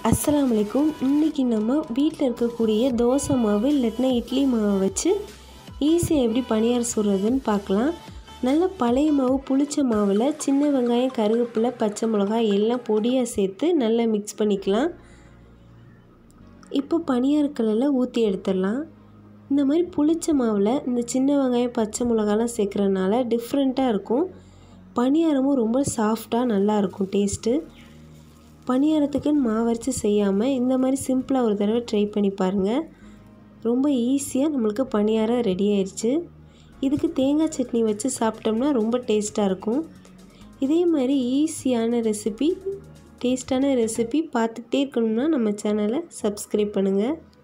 அஸ்ஸலாமு அலைக்கும் இன்றைக்கி நம்ம வீட்டில் இருக்கக்கூடிய தோசை மாவு இல்லாட்டினா இட்லி மாவை வச்சு ஈஸியாக எப்படி பணியாரம் சுடுறதுன்னு பார்க்கலாம் நல்ல பழைய மாவு புளிச்ச மாவில் சின்ன வெங்காயம் கருவேப்பிலை பச்சை மிளகாய் எல்லாம் பொடியாக சேர்த்து நல்லா மிக்ஸ் பண்ணிக்கலாம் இப்போ பணியாரக்கல்லில் ஊற்றி எடுத்துடலாம் இந்த மாதிரி புளிச்ச மாவில் இந்த சின்ன வெங்காயம் பச்சை மிளகாலாம் சேர்க்குறனால டிஃப்ரெண்ட்டாக இருக்கும் பணியாரமும் ரொம்ப சாஃப்டாக நல்லாயிருக்கும் டேஸ்ட்டு பணியாரத்துக்குன்னு மாவரைச்சி செய்யாமல் இந்த மாதிரி சிம்பிளாக ஒரு தடவை ட்ரை பண்ணி பாருங்கள் ரொம்ப ஈஸியாக நம்மளுக்கு பணியாரம் ரெடி ஆயிடுச்சு இதுக்கு தேங்காய் சட்னி வச்சு சாப்பிட்டோம்னா ரொம்ப டேஸ்ட்டாக இருக்கும் இதே மாதிரி ஈஸியான ரெசிபி டேஸ்ட்டான ரெசிபி பார்த்துக்கிட்டே இருக்கணும்னா நம்ம சேனலை சப்ஸ்கிரைப் பண்ணுங்கள்